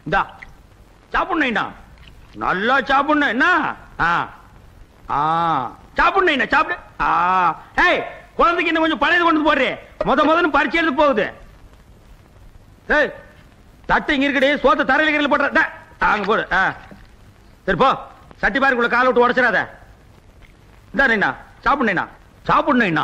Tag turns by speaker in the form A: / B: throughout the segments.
A: இந்தா சாப்பிடணும்டா நல்லா சாப்பிடணும் என்ன ஆ ஆ சாப்பிடணும் சாப்பிடு ஆ ஏய் குழந்தைக்கு இன்னும் கொஞ்சம் பழையது கொண்டு வந்து போடுறே முத முதன்னு பரிச்சை எழுத போகுது ஏய் தட்டு இங்க இருக்கடி சோத்த தரையில கீழ போடுற டே, அங்க போடு ஆ சரி போ சட்டி பாருக்குள்ள காலை விட்டு உடச்சிடாத இந்தா நைனா சாப்பிடணும்னா சாப்பிடணும்னா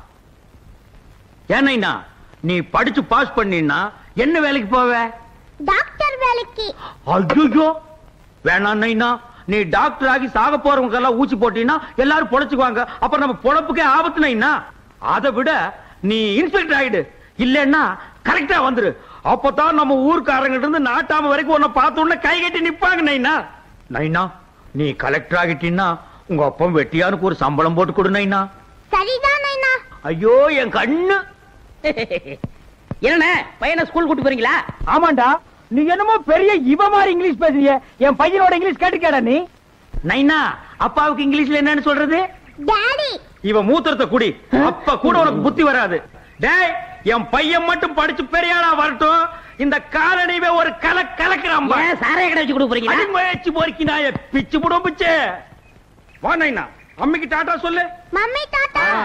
A: ஏன்னா நீ படிச்சு பாஸ் பண்ணினா என்ன வேலைக்கு போவ
B: டாக்டர் வேலைக்கு
A: ஐயோ வேணாம் நைனா நீ டாக்டர் ஆகி சாக போறவங்க எல்லாம் ஊசி போட்டீங்கன்னா எல்லாரும் பொழைச்சுக்குவாங்க அப்புறம் நம்ம பொழப்புக்கே ஆபத்து நைனா அதை விட நீ இன்ஸ்பெக்டர் ஆயிடு இல்லன்னா கரெக்டா வந்துரு அப்பதான் நம்ம ஊர்க்காரங்கிட்ட இருந்து நாட்டாம வரைக்கும் உன்னை பார்த்த உடனே கை கட்டி நிப்பாங்க நைனா நைனா நீ கலெக்டர் ஆகிட்டீன்னா உங்க அப்பா வெட்டியானுக்கு ஒரு சம்பளம் போட்டு கொடு நைனா
B: சரிதான் நைனா
A: ஐயோ என் கண்ணு
C: என்னண்ணே பையனை ஸ்கூல் கூட்டு போறீங்களா
D: ஆமாண்டா நீ என்னமோ பெரிய இவ மாதிரி இங்கிலீஷ் பேசுறிய என் பையனோட இங்கிலீஷ் கேட்டுக்கேடா நீ
A: நைனா அப்பாவுக்கு இங்கிலீஷ்ல என்னன்னு சொல்றது
B: டாடி
A: இவ மூத்திரத்தை குடி அப்ப கூட உனக்கு புத்தி வராது டேய் என் பையன் மட்டும் படிச்சு பெரியாளா வரட்டும் இந்த காலனிவே ஒரு கல கலக்குறான் பாரு.
C: ஏன் சாராய கடை வச்சு கொடுக்க போறீங்களா
A: அடி முயற்சி போரிக்கி நாய பிச்சு புடும் பிச்சு வா நைனா அம்மிக்கு டாட்டா சொல்லு
B: மம்மி டாடா
A: ஆ.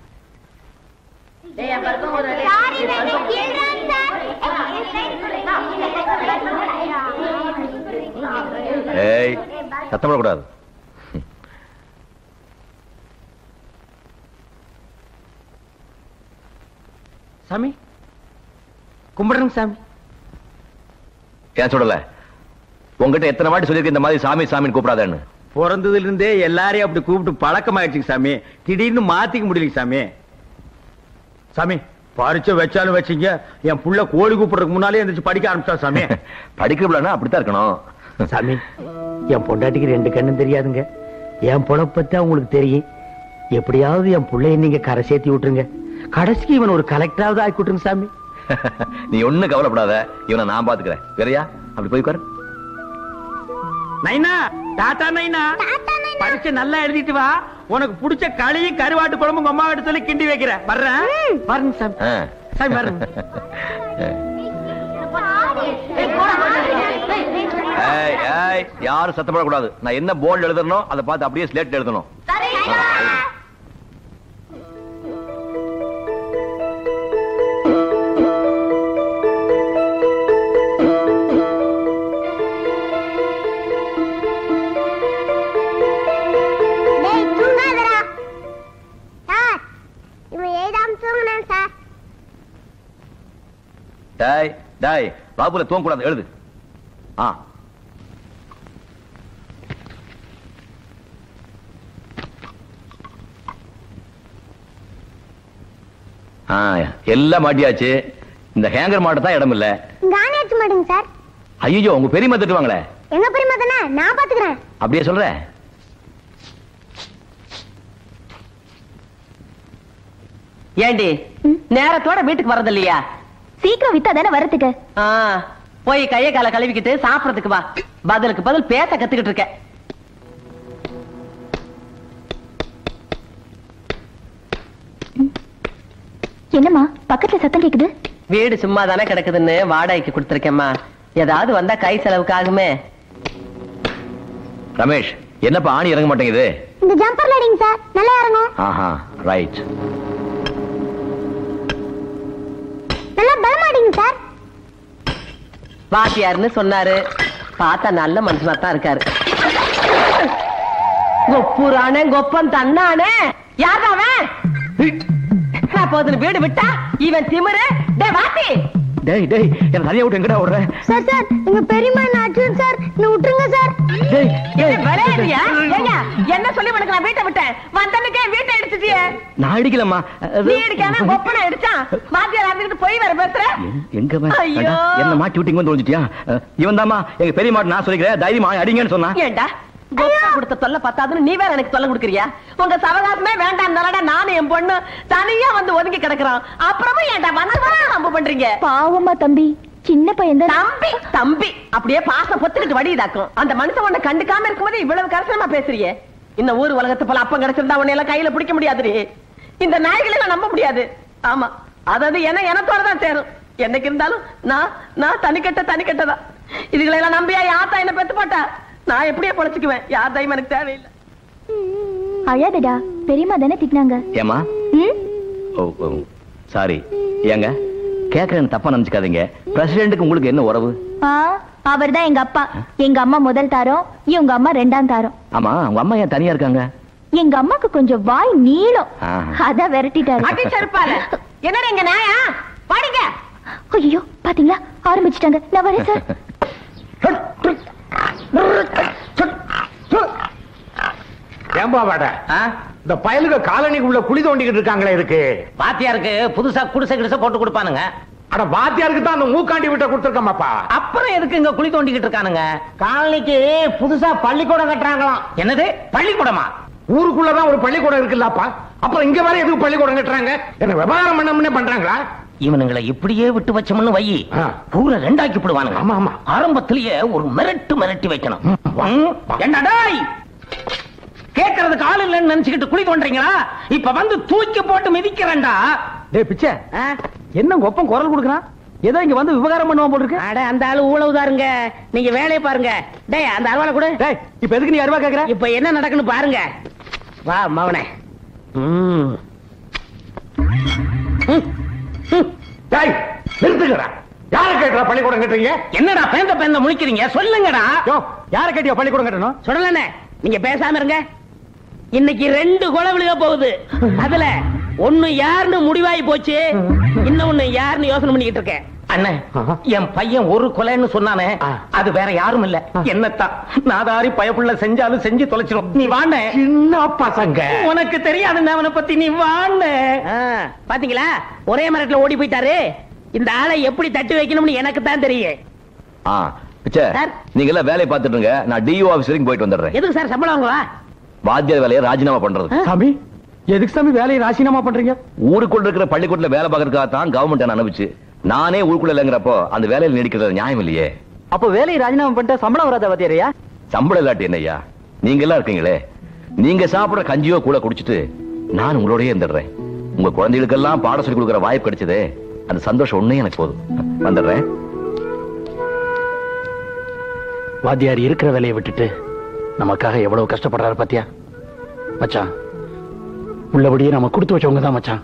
B: சாரி வெரி சில்ட்ரன்
E: ஏய் சத்தம் போடக்கூடாது
A: சாமி கும்பிடுறேங்க சாமி
E: ஏன் சொல்லல உங்ககிட்ட எத்தனை வாட்டி சொல்லியிருக்க இந்த மாதிரி சாமி சாமின்னு கூப்பிடாதேன்னு
A: பிறந்ததுல இருந்தே எல்லாரையும் அப்படி கூப்பிட்டு பழக்கமாயிடுச்சுங்க சாமி திடீர்னு மாத்திக்க முடியல சாமி சாமி பரிச்சை வச்சாலும் வச்சீங்க என் புள்ள கோழி கூப்பிடுறதுக்கு முன்னாலே எந்திரிச்சு படிக்க ஆரம்பிச்சா சாமி
E: படிக்கிறப்பலன்னா அப்படித்தான் இருக்கணும்
A: சாமி என் பொண்டாட்டிக்கு ரெண்டு கண்ணும் தெரியாதுங்க என் பொழப்பத்தி உங்களுக்கு தெரியும் எப்படியாவது என் புள்ளைய நீங்க கரை சேர்த்தி விட்டுருங்க கடைசிக்கு இவன் ஒரு கலெக்டராவது ஆக்கி விட்டுருங்க சாமி
E: நீ ஒண்ணும் கவலைப்படாத இவனை நான் பாத்துக்கிறேன் வேறையா அப்படி போய் உட்காரு
A: நைனா டாடா நைனா
B: டாடா நைனா
A: பரிச்சை நல்லா எழுதிட்டு வா உனக்கு பிடிச்ச களியும் கருவாட்டு குழம்பும் உங்க அம்மா கிட்ட சொல்லி கிண்டி வைக்கிறேன் வர்றேன் பாருங்க சாமி
E: ஆ.
A: சாமி பாருங்க
E: ஏய், ஏய், யாரும் சத்தப்படக்கூடாது நான் என்ன போர்டு எழுதணும் அதை பார்த்து அப்படியே ஸ்லேட் எழுதணும்
B: டேய் தூங்காதடா சார் இவன் ஏதாம் தூங்குனான் சார்
E: டாய் டாய் பாபுல தூங்க கூடாது எழுது ஆ ஆ, எல்லாம் மாட்டியாச்சு இந்த ஹேங்கர் மாட்ட தான் இடம் இல்ல
B: இங்க ஆணி அடிச்சு மாட்டேங்க சார்
E: ஐயோ உங்க பெரியம்மா திட்டுவாங்களே
B: எங்க பெரியமா தானே நான் பாத்துக்கிறேன்
E: அப்படியே சொல்ற
C: ஏண்டி நேரத்தோட வீட்டுக்கு வரது இல்லையா
B: சீக்கிரம் வித்தா தானே வரதுக்கு
C: ஆ, போய் கைய கால கழுவிக்கிட்டு சாப்பிடறதுக்கு வா பதிலுக்கு பதில் பேச கத்துக்கிட்டு இருக்க
B: என்னம்மா பக்கத்துல சத்தம் கேக்குது
C: வீடு சும்மா தானே கிடக்குதுன்னு வாடகைக்கு கொடுத்துருக்கேம்மா ஏதாவது வந்தா கை செலவுக்கு ஆகுமே
E: ரமேஷ் என்னப்பா ஆணி இறங்க மாட்டேங்குது
B: இந்த ஜம்பர்ல அடிங்க சார் நல்லா இறங்கும்
E: ஆஹா ரைட்
B: நல்லா பலமா அடிங்க சார்
C: வாத்தியாருன்னு சொன்னாரு பார்த்தா நல்ல மனுஷனா தான் இருக்காரு கொப்புரானே கொப்பன் தன்னானே யார் அவன் போதுன்னு வீடு விட்டா இவன் திமிரு டே வாத்தி
E: டேய் டேய் என்ன தனியா விட்டு எங்கடா ஓடுற
B: சார் சார் எங்க பெரியமா நாச்சுன் சார் நீ விட்டுருங்க சார்
E: டேய்
C: என்ன விளையாடுறியா ஏங்க, என்ன சொல்லி உனக்கு நான் வீட்டை விட்டேன் வந்தனுக்கே வீட்டை எடுத்துட்டியே
E: நான் அடிக்கலம்மா
C: நீ அடிக்காம கொப்பனை அடிச்சான் வாத்தியார் இருந்துட்டு போய் வர பேசுற
E: எங்க
C: ஐயோ.
E: என்ன மாட்டி விட்டு இங்க வந்து ஒளிஞ்சிட்டியா இவன் தாமா எங்க பெரிய மாட்டு நான் சொல்லிக்கிறேன் தைரியமா அடிங்கன்னு சொன்னா
C: ஏண்டா கொப்பை கொடுத்த தொல்லை பத்தாதுன்னு நீ வேற எனக்கு தொல்லை கொடுக்குறியா உங்க சவகாசமே வேண்டாம் நல்லடா நானும் என் பொண்ணு தனியா வந்து ஒதுங்கி கிடக்குறான் அப்புறமும் ஏன்டா வந்து வர நம்ப பண்றீங்க
B: பாவமா தம்பி சின்ன பையன்
C: தம்பி தம்பி அப்படியே பாசம் பொத்துக்கிட்டு வடிதாக்கும் அந்த மனுஷன் உன்னை கண்டுக்காம இருக்கும்போது இவ்வளவு கரசனமா பேசுறியே இந்த ஊர் உலகத்து போல அப்பம் கிடைச்சிருந்தா உன்னை எல்லாம் கையில பிடிக்க முடியாதுடி இந்த நாய்களை எல்லாம் நம்ப முடியாது ஆமா அதாவது என்ன எனத்தோட தான் சேரும் என்னைக்கு இருந்தாலும் நான் நான் தனிக்கட்ட தனிக்கட்டதான் இதுகளெல்லாம் நம்பியா யாத்தா என்ன பெத்து போட்டா நான் எப்படியே பொழைச்சுக்குவேன் யார் தைம் எனக்கு தேவையில்லை
B: அழாதடா பெரியம்மா தானே திட்டினாங்க
E: ஏமா
B: ம்?
E: ஓ சாரி ஏங்க கேக்குறேன்னு தப்பா நினைச்சுக்காதீங்க பிரசிடென்ட்டுக்கு உங்களுக்கு என்ன உறவு
B: ஆ அவர்தான் எங்க அப்பா எங்க அம்மா முதல் தாரம் இவங்க அம்மா ரெண்டாம் தாரம்
E: ஆமா உங்க அம்மா ஏன் தனியா இருக்காங்க
B: எங்க அம்மாக்கு கொஞ்சம் வாய் நீளம்
E: ஆஹா.
B: அதான் விரட்டிட்டாரு
C: அடி செருப்பால என்னடா இங்க நாயா பாடுங்க
B: ஐயோ பாத்தீங்களா ஆரம்பிச்சிட்டாங்க நான் வரேன் சார்
A: ஏம்பா வாட இந்த பயலுக காலனிக்குள்ள குழி தோண்டிக்கிட்டு இருக்காங்களே இருக்கு
F: பாத்தியாருக்கு புதுசா குடிசை கிடிசை போட்டு கொடுப்பானுங்க
A: அட வாத்தியாருக்கு தான் அந்த மூக்காண்டி விட்ட கொடுத்துருக்கமாப்பா
F: அப்புறம் எதுக்கு இங்க குழி தோண்டிக்கிட்டு இருக்கானுங்க
D: காலனிக்கு புதுசா பள்ளிக்கூடம் கட்டுறாங்களாம்
F: என்னது பள்ளிக்கூடமா
A: ஊருக்குள்ளதான் ஒரு பள்ளிக்கூடம் இருக்குல்லப்பா அப்புறம் இங்க வர எதுக்கு பள்ளிக்கூடம் கட்டுறாங்க என்ன விவகாரம் பண்ண பண்றாங்களா
F: இவனுங்களை இப்படியே விட்டு வச்சோம்னு வை
A: ஆ.
F: ஊரை ரெண்டாக்கி விடுவானுங்க
A: ஆமா, ஆமா.
F: ஆரம்பத்திலேயே ஒரு மிரட்டு மிரட்டி வைக்கணும் ம், ஏண்டா டேய் கேட்கறதுக்கு ஆள் இல்லைன்னு நினைச்சுக்கிட்டு குழி தோன்றீங்களா இப்ப வந்து தூக்கி போட்டு மிதிக்கிறேன்டா
D: டேய் பிச்சை என்ன உங்க ஒப்பம் குரல் கொடுக்குறான் ஏதோ இங்க வந்து விவகாரம் பண்ணுவான் போல இருக்கு
C: அட அந்த ஆளு ஊழவுதாருங்க நீங்க வேலையை பாருங்க டேய் அந்த அருவாளை கூட
D: டேய் இப்ப எதுக்கு நீ அருவா கேக்குற
C: இப்ப என்ன நடக்குன்னு பாருங்க வா மவனே ம்.
A: டேய் நிறுத்துக்கடா யார கேட்டா பள்ளிக்கூடம் கட்டுறீங்க
F: என்னடா பேந்த பேந்த முழிக்கிறீங்க சொல்லுங்கடா
D: யோ யார கேட்டியா பள்ளிக்கூடம் கட்டணும்
C: சுடலண்ணே நீங்க பேசாம இருங்க இன்னைக்கு ரெண்டு கொலை விழுக போகுது அதுல ஒண்ணு யாருன்னு முடிவாகி போச்சு இன்னொன்னு யாருன்னு யோசனை பண்ணிக்கிட்டு இருக்கேன்
F: அண்ணே என் பையன் ஒரு கொலைன்னு சொன்னானே அது வேற யாரும் இல்ல என்னத்தான் நாதாரி பயப்புள்ள செஞ்சாலும் செஞ்சு தொலைச்சிரும் நீ வாண்ணே
A: சின்ன பசங்க
F: உனக்கு தெரியாதுன்னு அவனை பத்தி நீ வாண்ணே
C: ஆ, பாத்தீங்களா ஒரே மரத்துல ஓடி போயிட்டாரு இந்த ஆளை எப்படி தட்டி வைக்கணும்னு எனக்கு தான் தெரியும்
E: ஆ பிச்சை
C: சார்.
E: நீங்க எல்லாம் வேலையை பார்த்துட்டு இருங்க நான் டிஓ ஆபீஸ் வரைக்கும் போயிட்டு வந்துடுறேன்
C: எதுக்கு சார் சம்பளம் வாங்குவா
E: வாத்தியார் வேலையை ராஜினாமா பண்றது
D: சாமி எதுக்கு சாமி வேலையை ராசினாமா பண்றீங்க
E: ஊருக்குள்ள இருக்கிற பள்ளிக்கூடத்துல வேலை பார்க்கறதுக்காக தான் கவர்மெண்ட் என்ன அனுப்பிச்சு நானே ஊருக்குள்ள இல்லைங்கிறப்போ அந்த வேலையில் நீடிக்கிறது நியாயம் இல்லையே
D: அப்ப வேலையை ராஜினாமா பண்ணிட்டு சம்பளம் வராத வாத்தியாரையா
E: சம்பளம் இல்லாட்டி என்னய்யா நீங்க எல்லாம் இருக்கீங்களே நீங்க சாப்பிடுற கஞ்சியோ கூட குடிச்சிட்டு நான் உங்களோடயே இருந்துடுறேன் உங்க குழந்தைகளுக்கெல்லாம் பாடம் சொல்லி கொடுக்குற வாய்ப்பு கிடைச்சதே அந்த சந்தோஷம் ஒண்ணே எனக்கு போதும் வந்துடுறேன்
D: வாத்தியார் இருக்கிற வேலையை விட்டுட்டு நமக்காக எவ்வளவு கஷ்டப்படுறாரு பாத்தியா மச்சான் உள்ளபடியே நம்ம கொடுத்து வச்சவங்க தான் மச்சான்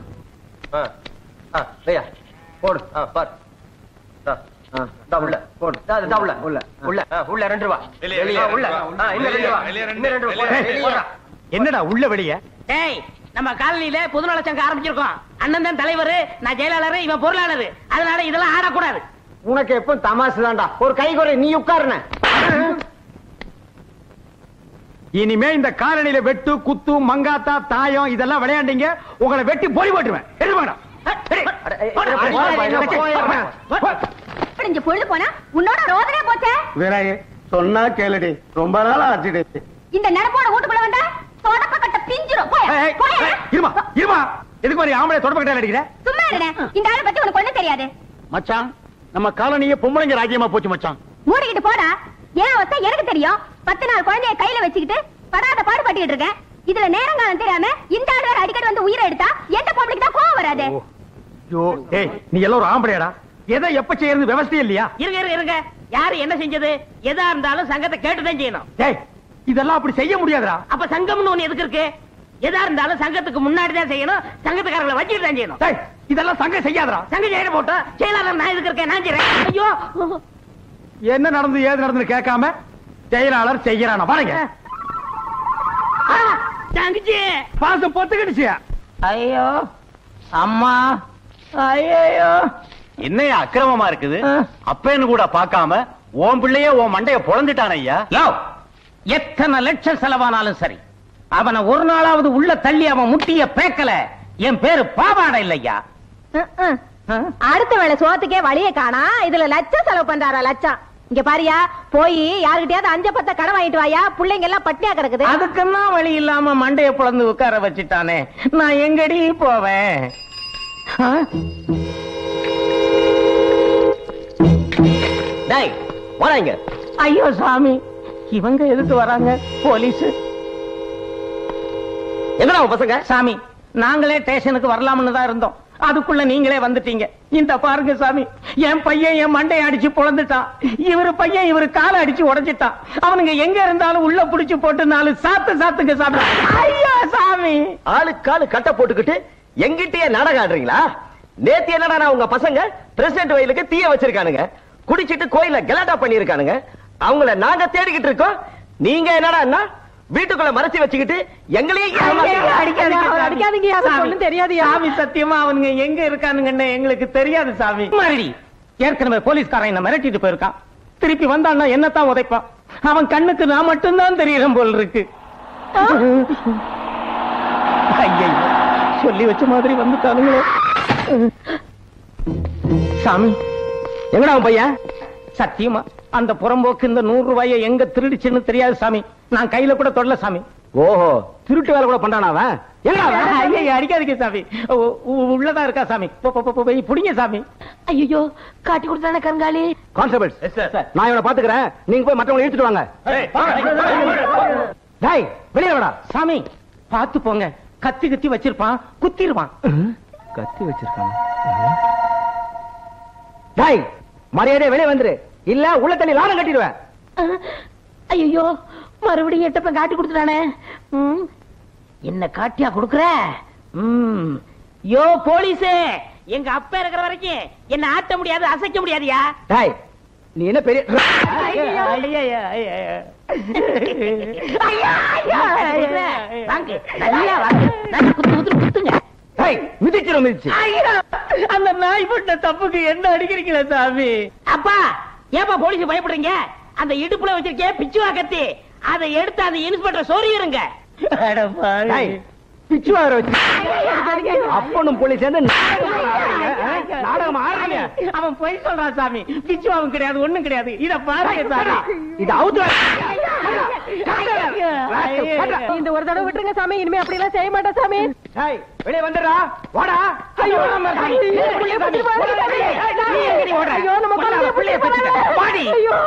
G: போடு ஆ, பார் ஆ, ஆ, இந்தா உள்ள போடு இந்தா, இந்தா உள்ள உள்ள உள்ள ஆ, உள்ள ரெண்டு ரூபா வெளியே உள்ள ஆ, இன்னும் ரெண்டு ரூபா இன்னும் ரெண்டு ரூபா போடு, போடுறா.
D: என்னடா உள்ள வெளிய
C: டேய் நம்ம காலனியில பொதுநல சங்கம் ஆரம்பிச்சிருக்கோம் அண்ணன் தான் தலைவர் நான் செயலாளர் இவன் பொருளாளர் அதனால இதெல்லாம் ஆடக்கூடாது
D: உனக்கு எப்ப தமாசு தான்டா ஒரு கை குறை நீ உட்காருன இனிமே இந்த காலனியில வெட்டு குத்து மங்காத்தா தாயம் இதெல்லாம் விளையாண்டீங்க உங்களை வெட்டி பொறி போட்டுருவேன் எது வேண்டாம்
G: அட, ஏய், போயிடுறேன், போயிடுறேன்.
B: இங்க பொழுது போனா உன்னோட ரோதனே போச்சே
A: வீராயே சொன்னா கேளுடி ரொம்ப நாளா ஆச்சுடி
B: இந்த நினைப்போட வீட்டுக்குள்ள வந்தா தொடப்ப கட்ட பிஞ்சிரும் போயா, போயா.
D: இருமா இருமா எதுக்கு மாதிரி ஆம்பளை தொடப்பக்கிட்ட அடிக்கிற
B: சும்மா இருடே இந்த ஆளை பத்தி உனக்கு ஒண்ணும் தெரியாது
D: மச்சான் நம்ம காலனியே பொம்பளைங்க ராஜ்யமா போச்சு மச்சான்
B: மூடிக்கிட்டு போடா ஏன் அவஸ்தை எனக்கு தெரியும் பத்து நாள் குழந்தைய கையில வச்சுக்கிட்டு படாத பாடு பட்டுக்கிட்டு இருக்கேன் இதுல நேரங்காலம் தெரியாம இந்த ஆள் வேற அடிக்கடி வந்து உயிரை எடுத்தா எந்த பொம்பளைக்கு தான் கோவம் வராது
D: ஐயோ ஏய் நீ எல்லாம் ஒரு ஆம்பளையாடா எதை எப்ப செய்யறது விவசாயம் இல்லையா
C: இருங்க இருங்க இருங்க யாரு என்ன செஞ்சது எதா இருந்தாலும் சங்கத்தை கேட்டுதான் செய்யணும்
D: டேய் இதெல்லாம் அப்படி செய்ய முடியாதுடா
C: அப்ப சங்கம்னு ஒண்ணு எதுக்கு இருக்கு எதா இருந்தாலும் சங்கத்துக்கு முன்னாடி தான் செய்யணும் சங்கத்துக்காரங்களை வச்சுட்டு தான் செய்யணும்
D: டேய் இதெல்லாம் சங்கம் செய்யாதடா
C: சங்க செய்யற போட்டோம் செயலாளர் நான் எதுக்கு இருக்கேன் நான் செய்யறேன் ஐயோ
D: என்ன நடந்து ஏது நடந்துன்னு கேட்காம செயலாளர் செய்யறான பாருங்க
C: ஆ, தங்கச்சி
D: பாசம் பொத்துக்கிடுச்சு
F: ஐயோ அம்மா ஐயோ
G: என்னையா அக்கிரமமா இருக்குது அப்பேன்னு கூட பார்க்காம உன் பிள்ளையே உன் மண்டைய பொழந்துட்டான் ஐயா
F: யோ எத்தனை லட்சம் செலவானாலும் சரி அவனை ஒரு நாளாவது உள்ள தள்ளி அவன் முட்டிய பேக்கல என் பேரு பாவாடை இல்லையா
B: அடுத்த வேளை சோத்துக்கே வழிய காணா இதுல லட்சம் செலவு பண்றாரா லட்சம் இங்க பாரியா போய் யாருகிட்டயாவது அஞ்ச பத்த கடன் வாங்கிட்டு வாயா பிள்ளைங்க எல்லாம் பட்டியா கிடக்குது
F: அதுக்கெல்லாம் வழி இல்லாம மண்டைய பிளந்து உட்கார வச்சுட்டானே நான் எங்கடி போவேன் ஆ?
G: டேய் வராங்க
F: ஐயோ சாமி இவங்க எதுக்கு வராங்க போலீஸ்
G: எங்கடா உன் பசங்க
F: சாமி நாங்களே ஸ்டேஷனுக்கு வரலாம்னு தான் இருந்தோம் அதுக்குள்ள நீங்களே வந்துட்டீங்க இந்த பாருங்க சாமி என் பையன் என் மண்டையை அடிச்சு பொழந்துட்டான் இவரு பையன் இவரு காலை அடிச்சு உடைச்சிட்டான் அவனுங்க எங்க இருந்தாலும் உள்ள புடிச்சு போட்டு நாலு சாத்து சாத்துங்க சாமி ஐயா சாமி
G: ஆளுக்காலு கட்ட போட்டுக்கிட்டு எங்கிட்டயே நாடகம் ஆடுறீங்களா நேத்து என்னடா உங்க பசங்க பிரசிடென்ட் வயலுக்கு தீய வச்சிருக்கானுங்க குடிச்சிட்டு கோயில கலாட்டா பண்ணிருக்கானுங்க அவங்கள நாங்க தேடிக்கிட்டு இருக்கோம் நீங்க என்னடா வீட்டுக்குள்ள மறைச்சு வச்சுக்கிட்டு எங்களையே
F: அடிக்காதீங்க
C: அவர் அடிக்காதீங்க, அவருக்கு ஒண்ணும் தெரியாதுயா.
F: சாமி சத்தியமா அவனுங்க எங்க இருக்கானுங்கன்னு எங்களுக்கு தெரியாது சாமி மறுபடி ஏற்கனவே போலீஸ்காரன் என்ன மிரட்டிட்டு போயிருக்கான் திருப்பி வந்தான்னா என்னத்தான் உதைப்பான் அவன் கண்ணுக்கு நான் மட்டும்தான் தெரியறேன் போல் இருக்கு ஐயையோ, சொல்லி வச்ச மாதிரி வந்துட்டானுங்களே சாமி
G: எங்கடா உன் பையன்
F: சத்தியமா அந்த புறம்போக்கு இந்த நூறு ரூபாயை எங்க திருடிச்சுன்னு தெரியாது சாமி நான் கையில கூட தொடல சாமி
G: ஓஹோ திருட்டு வேலை கூட பண்றானா அவன் எங்கடா அவன்?
F: ஐயையோ, அடிக்காதீங்க சாமி உ- உ- உள்ளதா இருக்கா சாமி போ, போ, போ, போ, போய் புடிங்க சாமி
C: ஐயோ காட்டி கொடுத்தானே கருங்காலி
G: கான்ஸ்டபிள்ஸ் நான் இவனை பாத்துக்கிறேன் நீங்க போய் மற்றவங்களை இழுத்துட்டு வாங்க டேய் வெளியே வாடா
F: சாமி பாத்து போங்க கத்தி கத்தி வச்சிருப்பான் குத்திருவான்
G: கத்தி வச்சிருக்காங்க டேய் மரியாதையா வெளியே வந்துரு இல்ல உள்ள தண்ணி லாரம் கட்டிடுவேன்
C: ஐயோ மறுபடியும் எட்டப்ப காட்டி கொடுத்துட்டானே ம். என்ன காட்டியா கொடுக்குற ம். யோ போலீஸே எங்க அப்பா இருக்கிற வரைக்கும் என்ன ஆட்ட முடியாது அசைக்க முடியாதுயா
G: டேய் நீ என்ன பெரிய
C: வாங்க நல்லா வாங்க நல்லா குத்து குத்து குத்துங்க
G: டேய் மிதிச்சிரும் மிதிச்சு
F: அந்த நாய் பண்ண தப்புக்கு என்ன அடிக்கிறீங்களா சாமி
C: அப்பா ஏப்பா போலீஸ் பயப்படுறீங்க அந்த இடுப்புல வச்சிருக்கே பிச்சுவா கத்தி அதை எடுத்து அந்த இன்ஸ்பெக்டர் சொறியிருங்க
F: அட பாவி.
G: டேய் பிச்சு வார வச்சு அப்பனும் போலீஸ் சேர்ந்து நாடகம் ஆடுறீங்க
F: அவன் பொய் சொல்றான் சாமி பிச்சு அவன் கிடையாது ஒண்ணும் கிடையாது இத பாருங்க சாமி
G: இது அவுத்து
C: இந்த ஒரு தடவை விட்டுருங்க சாமி இனிமே அப்படி எல்லாம் செய்ய மாட்டேன் சாமி
G: டேய் வெளியே வந்துடுறா வாடா
F: ஐயோ, நம்ம சாமி.
C: பிள்ளைய பத்தி பாருங்க, சாமி.
F: நீ எங்கடி ஓடுற?
C: ஐயோ, நம்ம குழந்தைய
F: பிள்ளைய
C: பத்தி
F: பத்திட்ட.
C: பாருங்க.
F: வாடி.
C: ஐயோ.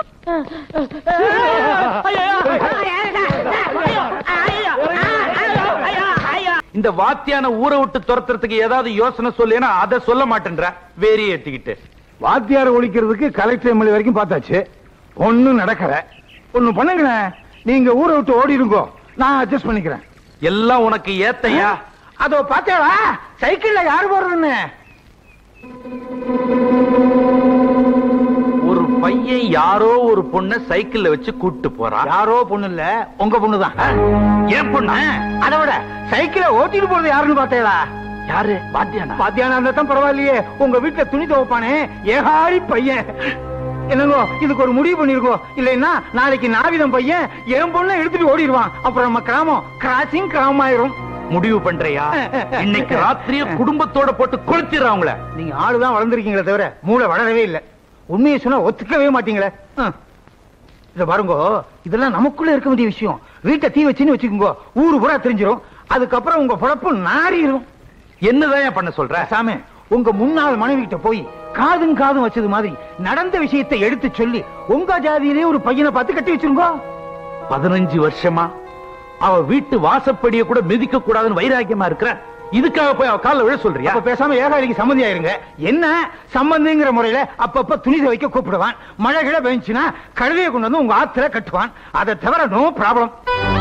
D: இந்த வாத்தியான ஊரை விட்டு துரத்துறதுக்கு ஏதாவது யோசனை சொல்லேன்னா அதை சொல்ல மாட்டேன்ற வேறி ஏத்திக்கிட்டு
A: வாத்தியார ஒழிக்கிறதுக்கு கலெக்டர் எம்எல்ஏ வரைக்கும் பார்த்தாச்சு ஒண்ணும் நடக்கல ஒண்ணு பண்ணுங்களேன் நீங்க ஊரை விட்டு ஓடி இருங்கோ நான் அட்ஜஸ்ட் பண்ணிக்கிறேன்
D: எல்லாம் உனக்கு ஏத்தையா
A: அதோ பாத்தேவா சைக்கிள்ல யாரு போறதுன்னு
D: ஒரு பையன் யாரோ ஒரு பொண்ண சைக்கிள்ல வச்சு கூட்டு போறான்
A: யாரோ பொண்ணு இல்ல உங்க பொண்ணுதான்
D: ஏன் பொண்ணு
A: அதை விட சைக்கிளை ஓட்டிட்டு போறது யாருன்னு பாத்தேடா
D: யாரு வாத்தியானா
A: பாத்தியானா இருந்தா தான் பரவாயில்லையே உங்க வீட்டுல துணி துவைப்பானே ஏகாரி பையன் என்னங்கோ இதுக்கு ஒரு முடிவு பண்ணிருக்கோ இல்லைன்னா நாளைக்கு நாவிதம் பையன் என் பொண்ணை எடுத்துட்டு ஓடிடுவான் அப்புறம் நம்ம கிராமம் கிராசிங் கிராமம் ஆயிரும்
D: முடிவு பண்றியா இன்னைக்கு ராத்திரியே குடும்பத்தோட போட்டு கொளுத்திடுறா அவங்கள
A: நீங்க ஆளுதான் வளர்ந்துருக்கீங்களே தவிர மூளை வளரவே இல்லை உண்மையை சொன்னா ஒத்துக்கவே மாட்டீங்களே ஹம். இத பாருங்க இதெல்லாம் நமக்குள்ள இருக்க வேண்டிய விஷயம் வீட்டை தீ வச்சுன்னு வச்சுக்கோங்க ஊரு பூரா தெரிஞ்சிரும் அதுக்கப்புறம் உங்க பொழப்பு நாறிடும்
D: என்னதான் பண்ண சொல்ற
A: சாமி உங்க முன்னாள் மனைவி கிட்ட போய் காதும் காதும் வச்சது மாதிரி நடந்த விஷயத்தை எடுத்து சொல்லி உங்க ஜாதியிலே ஒரு பையனை பார்த்து கட்டி வச்சிருங்க
D: பதினஞ்சு வருஷமா அவ வீட்டு வாசப்படிய கூட மிதிக்க கூடாதுன்னு வைராக்கியமா இருக்கிற இதுக்காக போய் அவ கால்ல விழ சொல்றியா
A: அப்ப பேசாம ஏகாலிக்கு சம்மந்தி ஆயிருங்க என்ன சம்பந்திங்கிற முறையில அப்பப்ப துணி துவைக்க கூப்பிடுவான் மழை கிழ பெஞ்சுனா கழுதையை கொண்டு வந்து உங்க ஆத்துல கட்டுவான் அதை தவிர நோ ப்ராப்ளம்